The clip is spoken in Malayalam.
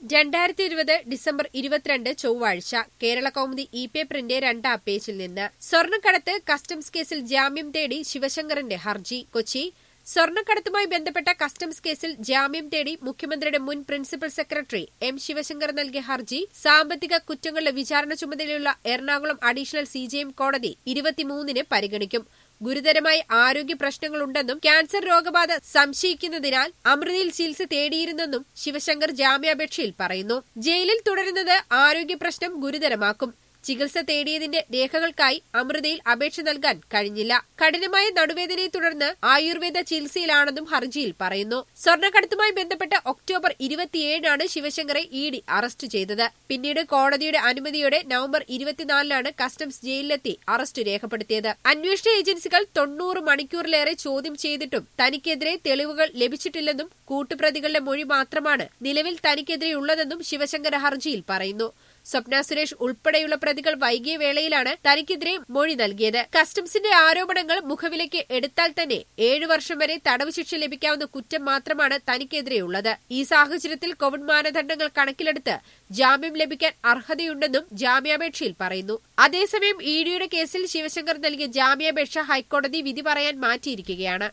രണ്ടായിരത്തി ഇരുപത് ഡിസംബർ ഇരുപത്തിരണ്ട് ചൊവ്വാഴ്ച കേരള കൗമുദി ഇ പേപ്പറിന്റെ രണ്ടാം പേജിൽ നിന്ന് സ്വർണ്ണക്കടത്ത് കസ്റ്റംസ് കേസിൽ ജാമ്യം തേടി ശിവശങ്കറിന്റെ ഹർജി കൊച്ചി സ്വർണ്ണക്കടത്തുമായി ബന്ധപ്പെട്ട കസ്റ്റംസ് കേസിൽ ജാമ്യം തേടി മുഖ്യമന്ത്രിയുടെ മുൻ പ്രിൻസിപ്പൽ സെക്രട്ടറി എം ശിവശങ്കർ നൽകിയ ഹർജി സാമ്പത്തിക കുറ്റങ്ങളുടെ വിചാരണ ചുമതലയുള്ള എറണാകുളം അഡീഷണൽ സിജെഎം കോടതി ഇരുപത്തിമൂന്നിന് പരിഗണിക്കും ഗുരുതരമായ ആരോഗ്യ പ്രശ്നങ്ങളുണ്ടെന്നും ക്യാൻസർ രോഗബാധ സംശയിക്കുന്നതിനാൽ അമൃതയിൽ ചികിത്സ തേടിയിരുന്നെന്നും ശിവശങ്കർ ജാമ്യാപേക്ഷയിൽ പറയുന്നു ജയിലിൽ തുടരുന്നത് ആരോഗ്യ പ്രശ്നം ഗുരുതരമാക്കും ചികിത്സ തേടിയതിന്റെ രേഖകൾക്കായി അമൃതയിൽ അപേക്ഷ നൽകാൻ കഴിഞ്ഞില്ല കഠിനമായ നടുവേദനയെ തുടർന്ന് ആയുർവേദ ചികിത്സയിലാണെന്നും ഹർജിയിൽ പറയുന്നു സ്വർണ്ണക്കടത്തുമായി ബന്ധപ്പെട്ട് ഒക്ടോബർ ഇരുപത്തിയേഴിനാണ് ശിവശങ്കറെ ഇ ഡി അറസ്റ്റ് ചെയ്തത് പിന്നീട് കോടതിയുടെ അനുമതിയോടെ നവംബർ ഇരുപത്തിനാലിനാണ് കസ്റ്റംസ് ജയിലിലെത്തി അറസ്റ്റ് രേഖപ്പെടുത്തിയത് അന്വേഷണ ഏജൻസികൾ തൊണ്ണൂറ് മണിക്കൂറിലേറെ ചോദ്യം ചെയ്തിട്ടും തനിക്കെതിരെ തെളിവുകൾ ലഭിച്ചിട്ടില്ലെന്നും കൂട്ടുപ്രതികളുടെ മൊഴി മാത്രമാണ് നിലവിൽ തനിക്കെതിരെയുള്ളതെന്നും ശിവശങ്കർ ഹർജിയിൽ പറയുന്നു സ്വപ്ന സുരേഷ് ഉൾപ്പെടെയുള്ള പ്രതികൾ വൈകിയ വേളയിലാണ് തനിക്കെതിരെ മൊഴി നൽകിയത് കസ്റ്റംസിന്റെ ആരോപണങ്ങൾ മുഖവിലേക്ക് എടുത്താൽ തന്നെ ഏഴു വർഷം വരെ തടവ് ശിക്ഷ ലഭിക്കാവുന്ന കുറ്റം മാത്രമാണ് തനിക്കെതിരെയുള്ളത് ഈ സാഹചര്യത്തിൽ കോവിഡ് മാനദണ്ഡങ്ങൾ കണക്കിലെടുത്ത് ജാമ്യം ലഭിക്കാൻ അർഹതയുണ്ടെന്നും ജാമ്യാപേക്ഷയിൽ പറയുന്നു അതേസമയം ഇ ഡിയുടെ കേസിൽ ശിവശങ്കർ നൽകിയ ജാമ്യാപേക്ഷ ഹൈക്കോടതി വിധി പറയാൻ മാറ്റിയിരിക്കുകയാണ്